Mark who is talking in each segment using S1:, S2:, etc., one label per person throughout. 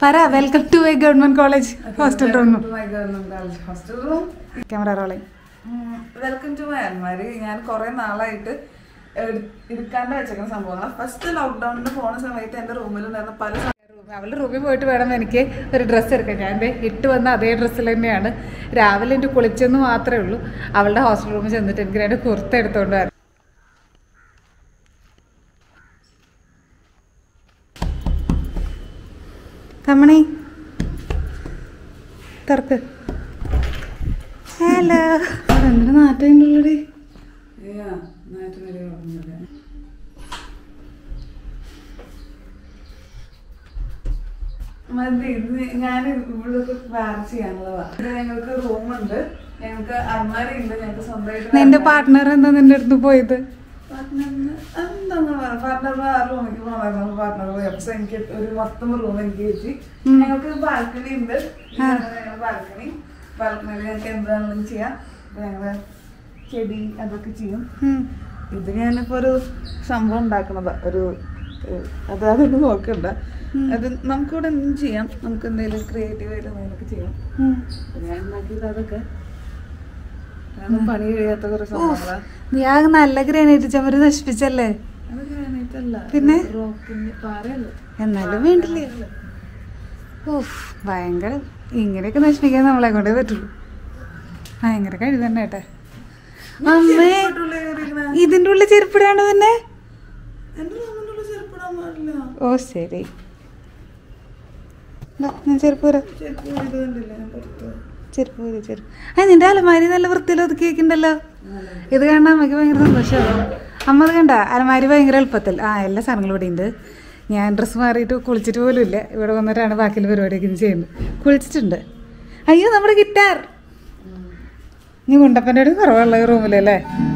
S1: പറ welcome to a government college hostel room
S2: hostel room
S1: camera rolling
S2: welcome to my അൽമാരി ഞാൻ കുറെ നാളായിട്ട് എടു- എടുക്കാണ്ട് വെച്ചേക്കുന്ന സംഭവങ്ങളാണ് ഫസ്റ്റ് ലോക്ക്ഡൌണിന് പോണ സമയത്ത് എന്റെ റൂമിലുണ്ടായിരുന്ന പല സ-
S1: അവളുടെ റൂമിൽ പോയിട്ട് വേണം എനിക്ക് ഒരു ഡ്രസ്സ് എടുക്കാൻ ഞാൻ ദേ ഇട്ട് വന്ന അതേ ഡ്രസ്സിൽ തന്നെയാണ് രാവിലെ എൻ്റെ കുളിച്ചെന്ന് മാത്രമേ ഉള്ളൂ അവളുടെ ഹോസ്റ്റൽ റൂമിൽ ചെന്നിട്ട് എനിക്ക് രണ്ട് കുർത്ത എടുത്തോണ്ട് വരാം തമ്മണി തുറക്ക് ഹലോ എന്തിനു നാട്ടുണ്ടല്ലേ
S2: Yeah, നേരത്തെ വരെ ഓർമ്മയില്ല. മതി ഇത് ഞാൻ ഇവിടൊക്കെ വേറെ ചെയ്യാനുള്ളതാ ഇത് ഞങ്ങൾക്ക് റൂമുണ്ട് ഞങ്ങൾക്ക് അൽമാരി ഉണ്ട് ഞങ്ങൾക്ക് സ്വന്തമായിട്ട്
S1: നിന്റെ പാർട്ട്ണർ എന്താ നിന്റെ അടുത്ത് പോയത്
S2: പാർട്ട്ണറിന് എന്താണ് പാർട്ട്ണർ ആ റൂമിലേക്ക് പോകണം പാർട്ട്ണർ പോയി അപ്പൊ എനിക്ക് ഒരു മൊത്തം റൂം എനിക്ക് കിട്ടി ഞങ്ങൾക്ക് ബാൽക്കണി ഉണ്ട് ഞങ്ങളുടെ ബാൽക്കണി ബാൽക്കണിയിൽ ഞങ്ങൾക്ക് എന്താണെങ്കിലും ചെയ്യാം അപ്പൊ ഞങ്ങള് ചെടി അതൊക്കെ ചെയ്യും
S1: ഉം.
S2: ഇത് ഞാനിപ്പോ ഒരു സംഭവം ഉണ്ടാക്കണതാ ഒരു ഏഹ്, അത് അതൊന്നും നോക്കണ്ട അത് നമുക്കിവിടെ എന്തും ചെയ്യാം നമുക്ക് എന്തെങ്കിലും ക്രിയേറ്റീവ് ആയിട്ട് എന്തെങ്കിലുമൊക്കെ ചെയ്യാം
S1: ഉം.
S2: അപ്പൊ ഞാൻ ഉണ്ടാക്കിയത് അതൊക്കെ കാരണം പണി കഴിയാത്ത കുറെ സംഭവങ്ങളാ
S1: നീ ആ നല്ല ഗ്രാനൈറ്റ് ചമര് നശിപ്പിച്ചല്ലേ
S2: അത് ഗ്രാനൈറ്റല്ല
S1: പിന്നെ?
S2: റോക്കിന്റെ പാറയല്ലേ
S1: എന്നാലും വേണ്ടില്ലേ ഓഫ് ഭയങ്കര ഇങ്ങനെയൊക്കെ നശിപ്പിക്കാൻ നമ്മളെ കൊണ്ടേ പറ്റുള്ളൂ ഭയങ്കര കഴിവ് തന്നെ ഏട്ടാ അമ്മേ ഇതിന്റെ ഉള്ളിൽ ചെരുപ്പിടാണ് തന്നെ
S2: എന്റെ റൂമിനുള്ള ചെരുപ്പിടാൻ പാടില്ല
S1: ഓ ശരി ദാ, ഞാൻ ചെരുപ്പ് വരാം
S2: ചെരുപ്പ് ഇത് കണ്ടില്ലേ ഞാൻ പുറത്ത്
S1: ചെരുപ്പ് പോയി ചെരുപ്പ് ആ നിന്റെ അലമാരി നല്ല വൃത്തിയിൽ ഒതുക്കി വെക്കണ്ടല്ലോ ഇത് കണ്ട അമ്മയ്ക്ക് ഭയങ്കര സന്തോഷമാണ് അമ്മ അത് കണ്ട അലമാരി ഭയങ്കര എളുപ്പത്തിൽ ആ എല്ലാ സാധനങ്ങളും ഇവിടെ ഉണ്ട് ഞാൻ ഡ്രസ്സ് മാറിയിട്ട് കുളിച്ചിട്ട് പോലും ഇല്ല ഇവിടെ വന്നിട്ടാണ് ബാക്കിയുള്ള പരിപാടിയൊക്കെ ഇന്ന് ചെയ്യുന്നത് കുളിച്ചിട്ടുണ്ട് അയ്യോ നമ്മുടെ ഗിറ്റാർ നീ കുണ്ടപ്പൻ്റെ ഒരു കുറവുള്ള ഈ റൂമിലല്ലേ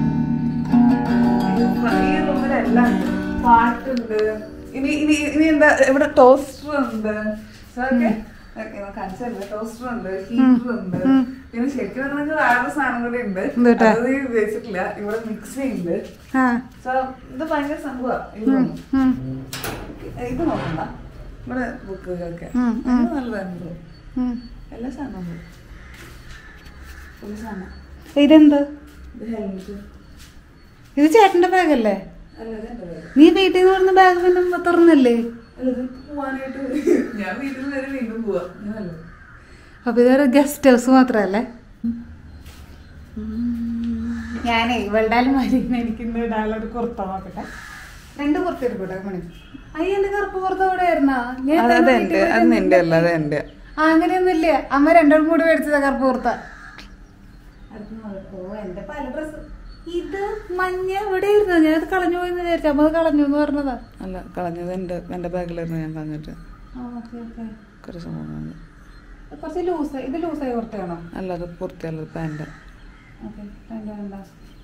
S2: ഈ റൂമിലെല്ലാം ഉണ്ട്. പാട്ടുണ്ട് ഇനി ഇനി ഇനി എന്താ ഇവിടെ ടോസ്റ്റർ ഉണ്ട് അതൊക്കെ കാണിച്ചല്ലേ ടോസ്റ്റർ ഉണ്ട് ഹീറ്റർ ഉണ്ട് പിന്നെ ശരിക്കും പറഞ്ഞാൽ വേറെ സാധനം കൂടി ഉണ്ട്
S1: എന്തുട്ടാ?
S2: അത് ഈ ഉപയോഗിച്ചിട്ടില്ല ഇവിടെ മിക്സി ഉണ്ട്
S1: ആ
S2: സോ ഇത് ഭയങ്കര സംഭവമാണ്
S1: ഉം.
S2: ഇത് നോക്കണ്ട ഇവിടെ ബുക്കുകളൊക്കെ
S1: ഉം,
S2: അത് നല്ലതാണ്
S1: ഉം.
S2: എല്ലാ സാധനവും ഉണ്ട് ഒരു സാധനം
S1: ഇതെന്ത്
S2: ഇത് ഹെൽമെറ്റ്
S1: ഇത് ചേട്ടന്റെ ബാഗല്ലേ
S2: അല്ല ഇതെന്റെ പേര്
S1: നീ വീട്ടിൽ നിന്ന് പറഞ്ഞ ബാഗ് പിന്നെ തുറന്നല്ലേ
S2: അല്ല ഇത് പോവാനായിട്ട് ഞാൻ വീട്ടിൽ വരെ വീണ്ടും പോവാ അങ്ങനല്ലേ
S1: അപ്പൊ ഇതൊരു ഗസ്റ്റ് ഹൗസ് മാത്രല്ലേ ഞാനേ ഇവളുടെ അലമാരി എനിക്ക് ഇന്ന് ഇടാനുള്ളൊരു കുർത്ത നോക്കട്ടെ രണ്ട് കുർത്ത എടുക്കട്ടെ മണി അയ്യ എന്റെ കറുപ്പ് കുർത്ത ഇവിടെ ആയിരുന്നാ ഞാൻ
S2: അത്
S1: ഇത്തവണ
S2: അതെന്റെ
S1: വീട്ടിൽ
S2: അത് നിന്റെ അല്ല അത് എന്റെ
S1: ആ അങ്ങനെയൊന്നുമില്ല അമ്മ രണ്ടാളും കൂടി മേടിച്ചതാ കറുപ്പ് കുർത്ത ഓ എന്റെ പല ഡ്രസ് ഇത് മഞ്ഞ ഇവിടെ ഇരുന്നു ഞാൻ അത് കളഞ്ഞു പോയി വിചാരിച്ചു അമ്മ അത് കളഞ്ഞു എന്ന് പറഞ്ഞതാ
S2: അല്ല കളഞ്ഞത് എന്റെ എന്റെ ബാഗിലായിരുന്നു ഞാൻ കളഞ്ഞിട്ട്
S1: ആ ഓക്കെ ഓക്കെ
S2: കുറച്ച് സംഭവങ്ങളുണ്ട്
S1: കുറച്ച് ലൂസ് ഇത് ലൂസായി കുർത്തയാണോ
S2: അല്ല അത് പൂർത്തിയല്ല പാൻറ്
S1: ഓക്കെ വേണ്ട വേണ്ട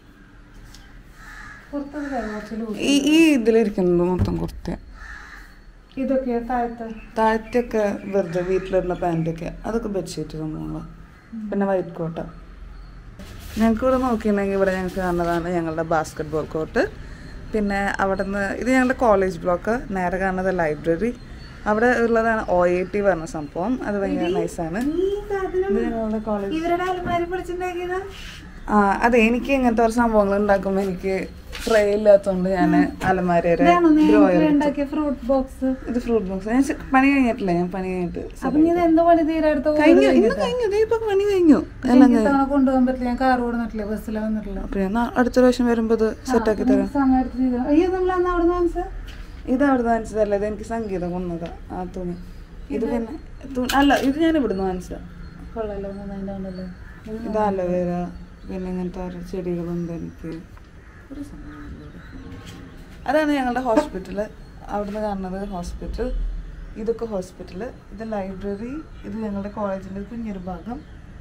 S1: കുർത്തത് വേണം കുറച്ച് ലൂസ്
S2: ഈ ഈ ഇതിലിരിക്കുന്നത് മൊത്തം കുർത്ത
S1: ഇതൊക്കെ താഴത്ത്
S2: താഴത്തൊക്കെ വെറുതെ വീട്ടിലിടുന്ന പാൻറ്റൊക്കെ അതൊക്കെ ബെഡ്ഷീറ്റ് സംഭവങ്ങളാണ് പിന്നെ വൈറ്റ് കോട്ട ഞങ്ങൾക്ക് ഇവിടെ നോക്കിയിട്ടുണ്ടെങ്കിൽ ഇവിടെ ഞങ്ങൾക്ക് കാണുന്നതാണ് ഞങ്ങളുടെ ബാസ്കറ്റ് ബോൾ കോർട്ട് പിന്നെ അവിടെ നിന്ന് ഇത് ഞങ്ങളുടെ കോളേജ് ബ്ലോക്ക് നേരെ കാണുന്നത് ലൈബ്രറി അവിടെ ഉള്ളതാണ് ഒ എ ടി പറഞ്ഞ സംഭവം അത് ഭയങ്കര നൈസാണ് ഇത് ഞങ്ങളുടെ കോളേജ്
S1: ഇവരുടെ അലമാരി പൊളിച്ചുണ്ടാക്കിയതാ
S2: ആ അതെ എനിക്ക് ഇങ്ങനത്തെ ഒരു സംഭവങ്ങൾ ഉണ്ടാക്കുമ്പോൾ എനിക്ക് ട്രേ ഇല്ലാത്തതുകൊണ്ട് ഞാൻ അലമാരയുടെ
S1: ഇതാണോ നീ
S2: ഡ്രോയർ
S1: എനിക്ക് ഉണ്ടാക്കിയ ഫ്രൂട്ട് ബോക്സ്
S2: ഇത് ഫ്രൂട്ട് ബോക്സ് ഞാൻ ചെ- പണി കഴിഞ്ഞിട്ടില്ല ഞാൻ പണി കഴിഞ്ഞിട്ട്
S1: അപ്പൊ നീ ഇത് എന്തോ പണി തീരെടുത്ത
S2: കഴിഞ്ഞു ഇന്ന് കഴിഞ്ഞു ദേ ഇപ്പൊ പണി കഴിഞ്ഞു എല്ലാം കഴിഞ്ഞു
S1: തവണ കൊണ്ടുപോകാൻ പറ്റില്ല ഞാൻ കാർ കൊടുന്നിട്ടില്ല ബസ്സിലാണ് വന്നിട്ടില്ല
S2: അപ്പൊ ഞാൻ നാ- അടുത്ത പ്രാവശ്യം വരുമ്പോ ഇത് സെറ്റാക്കി തരാം
S1: സമയത്ത് ചെയ്ത അയ്യോ നമ്മൾ അന്ന് അവിടെ നിന്ന്
S2: ഇത് അവിടെ വാങ്ങിച്ചതല്ല ഇത് എനിക്ക് സംഗീതം കൊന്നതാ ആ തുണി ഇത് പിന്നെ തു- അല്ല ഇത് ഞാൻ ഇവിടുന്ന് വാങ്ങിച്ചതാ
S1: കൊള്ളല്ലോ മൂന്നായിരം ഉണ്ടല്ലോ
S2: ഇത് അലോവേര പിന്നെ ഇങ്ങനത്തെ ഓരോ ചെടികളുണ്ട് എനിക്ക് ഒരു സംഭവമില്ല ഇവിടെ. അതാണ് ഞങ്ങളുടെ ഹോസ്പിറ്റല് അവിടുന്ന് കാണുന്നത് ഹോസ്പിറ്റൽ ഇതൊക്കെ ഹോസ്പിറ്റല് ഇത് ലൈബ്രറി ഇത് ഞങ്ങളുടെ കോളേജിന്റെ കുഞ്ഞൊരു ഭാഗം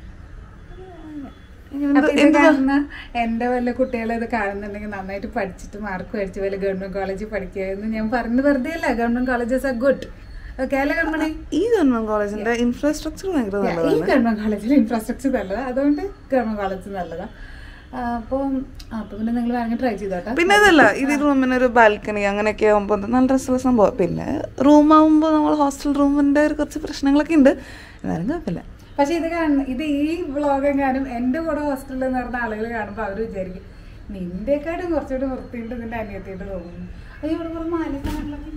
S1: അപ്പൊ ഇത് കാണുന്ന എന്റെ വല്ല കുട്ടികളെ ഇത് കാണുന്നുണ്ടെങ്കിൽ നന്നായിട്ട് പഠിച്ചിട്ട് മാർക്ക് മേടിച്ച് വല്ല ഗവൺമെന്റ് കോളേജിൽ പഠിക്കുക എന്ന് ഞാൻ പറഞ്ഞു വെറുതെ അല്ല government colleges are good okay അല്ലേ കൺമണി
S2: ഈ ഗവൺമെന്റ് കോളേജിന്റെ ഇൻഫ്രാസ്ട്രക്ചർ ഭയങ്കര
S1: ഈ
S2: നല്ലതാണ്
S1: ഗവൺമെന്റ് കോളേജിൽ ഇൻഫ്രാസ്ട്രക്ചർ നല്ലതാ അതുകൊണ്ട് ഗവൺമെന്റ് കോളേജ് നല്ലതാ അപ്പോൾ അപ്പോൾ പിന്നെ നിങ്ങൾ വേണമെങ്കിൽ ട്രൈ ചെയ്തോട്ടെ
S2: പിന്നെ അതല്ല ഇത് റൂമിന് ഒരു ബാൽക്കണി അങ്ങനെയൊക്കെ ആകുമ്പോൾ നല്ല രസമുള്ള സംഭവം പിന്നെ റൂം ആകുമ്പോൾ നമ്മൾ ഹോസ്റ്റൽ റൂമിന്റെ ഒരു കുറച്ച് പ്രശ്നങ്ങളൊക്കെ ഉണ്ട് എന്നാലും കുഴപ്പമില്ല
S1: പക്ഷെ ഇത് കാണുന്ന ഇത് ഈ വ്ളോഗും കാണും എൻ്റെ കൂടെ ഹോസ്റ്റലിൽ നടന്ന ആളുകൾ കാണുമ്പോൾ അവർ വിചാരിക്കും നിന്റെക്കാട്ടും കുറച്ചുകൂടി വൃത്തിയുണ്ട് നിന്റെ അനിയത്തിയിട്ട് തോന്നുന്നു അത് ഇവിടെ കുറേ മാലിന്യങ്ങളൊക്കെ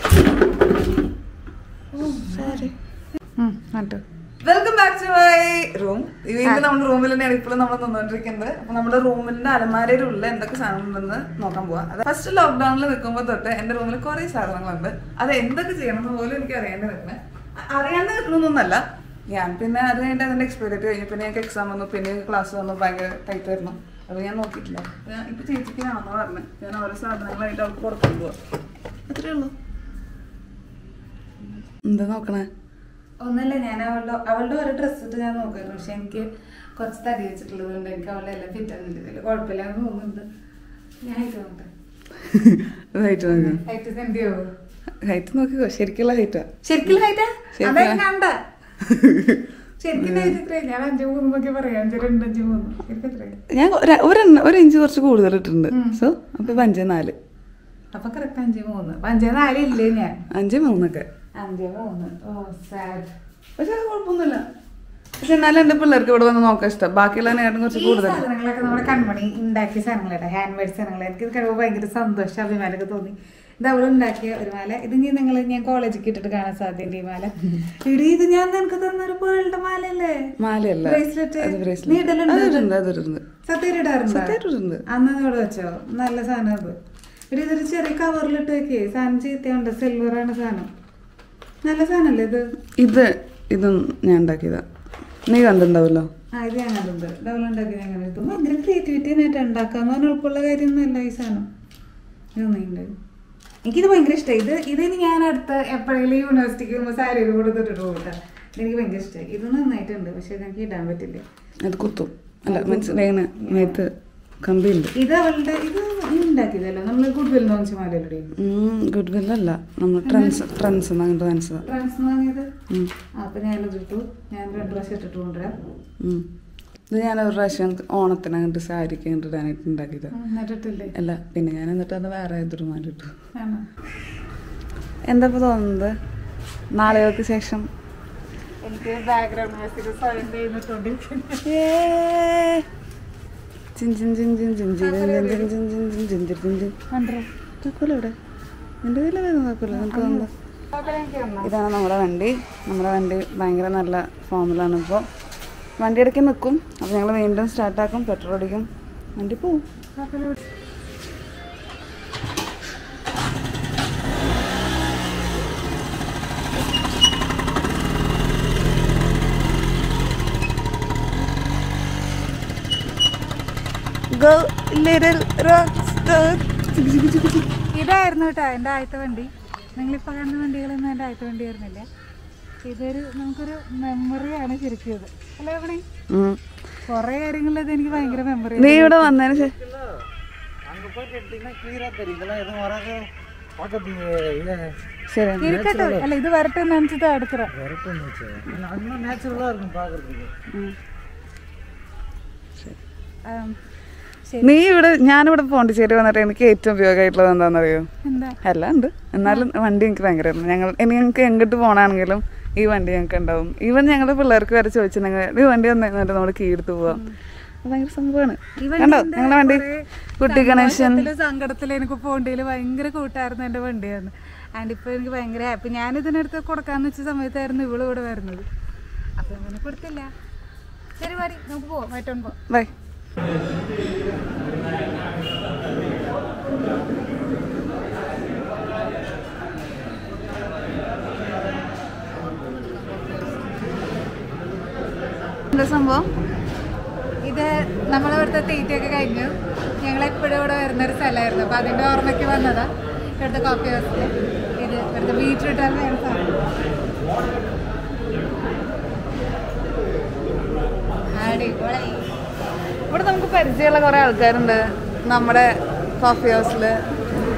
S2: സോറി
S1: കേട്ടോ
S2: welcome back to my room വീണ്ടും നമ്മുടെ റൂമിൽ തന്നെയാണ് ഇപ്പോഴും നമ്മൾ നിന്നുകൊണ്ടിരിക്കുന്നത് അപ്പൊ നമ്മുടെ റൂമിന്റെ അലമാരയുടെ ഉള്ളിൽ എന്തൊക്കെ സാധനങ്ങളുണ്ടെന്ന് നോക്കാൻ പോവാം അത് ഫസ്റ്റ് ലോക്ക്ഡൌണിൽ നിൽക്കുമ്പോൾ തൊട്ട് എന്റെ റൂമിൽ കുറെ സാധനങ്ങളുണ്ട് അത് എന്തൊക്കെ ചെയ്യണം എന്ന് പോലും എനിക്ക് അറിയാണ്ട് നിൽക്കുന്നത് അറിയാണ്ട് നിൽക്കുന്നൊന്നല്ല ഞാൻ പിന്നെ അത് കഴിഞ്ഞിട്ട് അതിന്റെ എക്സ്പെരിമെന്റ് കഴിഞ്ഞു പിന്നെ എനിക്ക് എക്സാം വന്നു പിന്നെ ക്ലാസ് വന്നു ഭയങ്കര ടൈറ്റ് ആയിരുന്നു അത് ഞാൻ നോക്കിയിട്ടില്ല ഞാൻ ഇപ്പൊ ചേച്ചിക്ക് കാണുന്ന പറഞ്ഞു ഞാൻ ഓരോ സാധനങ്ങളായിട്ട് അവൾക്ക് പുറത്തു പോവാ അത്രേ ഉള്ളൂ എന്താ നോക്കണേ
S1: ഒന്നല്ല ഞാൻ അവളുടെ അവളുടെ ഒരു ഡ്രസ്സ് ഇട്ട് ഞാൻ നോക്കായിരുന്നു പക്ഷെ എനിക്ക് കുറച്ച് തടി വെച്ചിട്ടുള്ളത് കൊണ്ട് എനിക്ക് അവളുടെ എല്ലാം ഫിറ്റ് ആകുന്നില്ല കുഴപ്പമില്ലാന്ന് തോന്നുന്നുണ്ട് ഞാൻ ഹൈറ്റ് നോക്കട്ടെ
S2: ഹൈറ്റ് നോക്കാം
S1: ഹൈറ്റ് സെന്റ് ചെയ്യോ
S2: ഹൈറ്റ് നോക്കിക്കോ ശരിക്കുള്ള ഹൈറ്റാ
S1: ശരിക്കും ഹൈറ്റാ
S2: ശരിക്കും.
S1: അതെ കണ്ട ശരിക്കും ഹൈറ്റ് എത്രയാ ഞാൻ അഞ്ചു മൂന്ന് നോക്കി പറയാം അഞ്ചു രണ്ട് അഞ്ചു മൂന്ന് ശരിക്കും എത്രയാ
S2: ഞാൻ ഒരു- ഒരെണ്ണ ഒരു ഇഞ്ച് കുറച്ച് കൂടുതൽ ഇട്ടിട്ടുണ്ട് സോ അപ്പൊ ഇപ്പൊ അഞ്ച് നാല്
S1: അപ്പൊ കറക്റ്റ് അഞ്ചു മൂന്ന് അപ്പൊ അഞ്ചേ നാലില്ലേ ഞാൻ
S2: അഞ്ച് മൂന്നൊക്കെ
S1: അഞ്ചേ മൂന്ന് ഓ സാഡ്
S2: പക്ഷെ അത് കുഴപ്പമൊന്നുമില്ല പക്ഷെ എന്നാലും എന്റെ പിള്ളേർക്ക് ഇവിടെ വന്ന് നോക്കാൻ ഇഷ്ടം ബാക്കിയുള്ള നേട്ടം കുറച്ച്
S1: ഈ
S2: കൂടുതൽ
S1: സാധനങ്ങളൊക്കെ നമ്മുടെ കൺമണി ഉണ്ടാക്കിയ സാധനങ്ങളാണ് ഹാൻഡ് മെയ്ഡ് സാധനങ്ങൾ എനിക്ക് ഇത് കഴിവ് ഭയങ്കര സന്തോഷം അഭിമാനമൊക്കെ തോന്നി ഇത് അവൾ ഉണ്ടാക്കിയ ഒരു മാല ഇത് ഇനി നിങ്ങൾ ഞാൻ കോളേജിൽ ഇട്ടിട്ട് കാണാൻ സാധ്യത ഈ മാല ഇടി ഇത് ഞാൻ നിനക്ക് തന്നൊരു പേളുടെ മാലയല്ലേ
S2: മാലയല്ല
S1: ബ്രേസ്ലെറ്റ്
S2: അത് bracelet.
S1: നീ ഇടലുണ്ടോ ഇത്?
S2: അതിടുന്നുണ്ട് അതിടുന്നുണ്ട്
S1: സത്യം ഇടാറുണ്ടോ
S2: സത്യമായിട്ടുണ്ട്
S1: അന്ന് ഇവിടെ വെച്ചോ നല്ല സാധനം അത് ഒരു ഇതൊരു ചെറിയ കവറിലിട്ട് വെക്കേ സാധനം ചീത്തയുണ്ട് സിൽവർ ആണ് സാധനം നല്ല സാധനല്ലേ ഇത്
S2: ഇത് ഇതും ഞാൻ ഉണ്ടാക്കിയതാ നീ കണ്ടിട്ടുണ്ടാവല്ലോ
S1: ആ ഇത് ഞാൻ കണ്ടിട്ടുണ്ട് ഡബിൾ ഉണ്ടാക്കി ഞാൻ കണ്ടിട്ട് ഭയങ്കര ക്രിയേറ്റിവിറ്റി ആയിട്ട് ഉണ്ടാക്കാന്ന് പറഞ്ഞ എളുപ്പമുള്ള കാര്യമൊന്നുമല്ല ഈ സാധനം ഇതൊന്നും എനിക്കിത് ഭയങ്കര ഇഷ്ടമായി ഇത് ഇതിന് ഞാൻ അടുത്ത എപ്പോഴെങ്കിലും യൂണിവേഴ്സിറ്റിക്ക് പോകുമ്പോൾ സാരി കൊടുത്തിട്ട് പോകട്ടെ എനിക്ക് ഭയങ്കര ഇഷ്ടമായി ഇത് നന്നായിട്ടുണ്ട് പക്ഷെ എനിക്ക് ഇടാൻ പറ്റില്ല
S2: അത് കുത്തും അല്ല മനസ്സിലായി മേത്ത് കമ്പിയുണ്ട്
S1: ഇത് അവളുടെ ഇത് നീ ഉണ്ടാക്കിയതല്ലോ നമ്മൾ ഗുഡ് വിൽ നോക്കിച്ച മാലയുടെ
S2: ഗുഡ് വിൽ അല്ല നമ്മൾ ട്രെൻസ് ട്രെൻസ് അങ്ങോട്ട് വാങ്ങിച്ചതാ
S1: ട്രാൻസ് വാങ്ങിയത്
S2: ഉം.
S1: ആ, അപ്പൊ ഞാൻ ഇതിട്ടു ഞാൻ രണ്ട് പ്രാവശ്യം ഇട്ടിട്ട് കൊണ്ടുവരാം
S2: ഉം. ഇത് ഞാൻ ഒരു പ്രാവശ്യം ഓണത്തിന് അങ്ങോട്ട് സാരിക്ക് അങ്ങോട്ട് ഇടാനായിട്ട് ഉണ്ടാക്കിയതാ
S1: എന്നിട്ടിട്ടില്ലേ
S2: അല്ല പിന്നെ ഞാൻ എന്നിട്ട് അത് വേറെ ഏതൊരു മാലിട്ടു
S1: ആണോ
S2: എന്താ ഇപ്പൊ തോന്നുന്നത് നാളുകൾക്ക് ശേഷം
S1: എനിക്ക് ബാക്ക്ഗ്രൗണ്ട് മ്യൂസിക് സ്വയം ചെയ്യുന്നിട്ടുണ്ടിരിക്കുന്നു
S2: ചിൻ ചിൻ ചിൻ ചിൻ ചിൻ ചിൻ ചിൻ ചിൻ ചിൻ ചിൻ ചിൻ ചിൻ ചിൻ ചിൻ ചിൻ ചിൻ. താക്കോല് എവിടെ? എൻ്റെ കയ്യിലായിരുന്നു താക്കോല്. നിനക്ക് തന്നതാ. ഇതാണ് നമ്മുടെ വണ്ടി നമ്മുടെ വണ്ടി ഭയങ്കര നല്ല ഫോമിലാണ് ഇപ്പോൾ വണ്ടി ഇടയ്ക്ക് നിൽക്കും അപ്പോൾ ഞങ്ങൾ വീണ്ടും സ്റ്റാർട്ടാക്കും പെട്രോൾ അടിക്കും വണ്ടി പോവും Go little rock star.
S1: ഇതായിരുന്നു കേട്ടോ എൻ്റെ ആദ്യത്തെ വണ്ടി നിങ്ങളിപ്പോൾ കാണുന്ന വണ്ടികളൊന്നും എൻ്റെ ആദ്യത്തെ വണ്ടി ആയിരുന്നില്ല ഇതൊരു നമുക്കൊരു മെമ്മറിയാണ് ശരിക്കും ഇത് അല്ലേ അവിടെ
S2: ഉം.
S1: കുറേ കാര്യങ്ങളിൽ ഇത് എനിക്ക് ഭയങ്കര മെമ്മറി
S2: നീ ഇവിടെ വന്നതിന് ശേഷം ശരി
S1: ഇരിക്കട്ടെ അല്ല ഇത് വരട്ടെ എന്ന് വെച്ചിട്ട് അടുത്തറ
S2: നീ ഇവിടെ ഞാനിവിടെ പോണ്ടിച്ചേരി വന്നിട്ട് എനിക്ക് ഏറ്റവും ഉപയോഗമായിട്ടുള്ളത് എന്താണെന്നറിയോ
S1: എന്താ
S2: എല്ലാം ഉണ്ട് എന്നാലും വണ്ടി എനിക്ക് ഭയങ്കര ഞങ്ങൾ ഇനി ഞങ്ങൾക്ക് എങ്ങോട്ട് പോകണമെങ്കിലും ഈ വണ്ടി ഞങ്ങൾക്ക് ഉണ്ടാവും ഈവൻ ഞങ്ങളുടെ പിള്ളേർക്ക് വരെ ചോദിച്ചിട്ടുണ്ടെങ്കിൽ ഈ വണ്ടി വന്നിട്ട് നമ്മൾ കീ എടുത്ത് പോവാം അത് ഭയങ്കര സംഭവമാണ്
S1: ഈ
S2: കണ്ടോ
S1: വണ്ടി
S2: ഞങ്ങളുടെ വണ്ടി കുട്ടി ഗണേശൻ
S1: സന്തോഷത്തിലും സങ്കടത്തിലും എനിക്ക് പോകേണ്ടതിൽ ഭയങ്കര കൂട്ടായിരുന്നു എൻ്റെ വണ്ടിയായിരുന്നു ആൻഡ് ഇപ്പോൾ എനിക്ക് ഭയങ്കര ഹാപ്പി ഞാൻ ഇതിനടുത്ത് കൊടുക്കാന്ന് വെച്ച സമയത്തായിരുന്നു ഇവള് ഇവിടെ വരുന്നത് അപ്പം അങ്ങനെ കൊടുത്തില്ല ശരി മതി നമുക്ക് പോവാം വൈറ്റോൺ പോവാം
S2: ബൈ എന്താ സംഭവം
S1: ഇത് നമ്മളിവിടുത്തെ തീറ്റയൊക്കെ കഴിഞ്ഞു ഞങ്ങൾ എപ്പോഴും ഇവിടെ വരുന്ന ഒരു സ്ഥലമായിരുന്നു അപ്പം അതിൻ്റെ ഓർമ്മയ്ക്ക് വന്നതാ ഇവിടുത്തെ കോഫി ഹൗസിൽ ഇത് ഇവിടുത്തെ ബീറ്റ്റൂട്ട് ആണ് സാധനം അടിപൊളി
S2: ഇവിടെ നമുക്ക് പരിചയമുള്ള കുറെ ആൾക്കാരുണ്ട് നമ്മുടെ കോഫി ഹൗസിൽ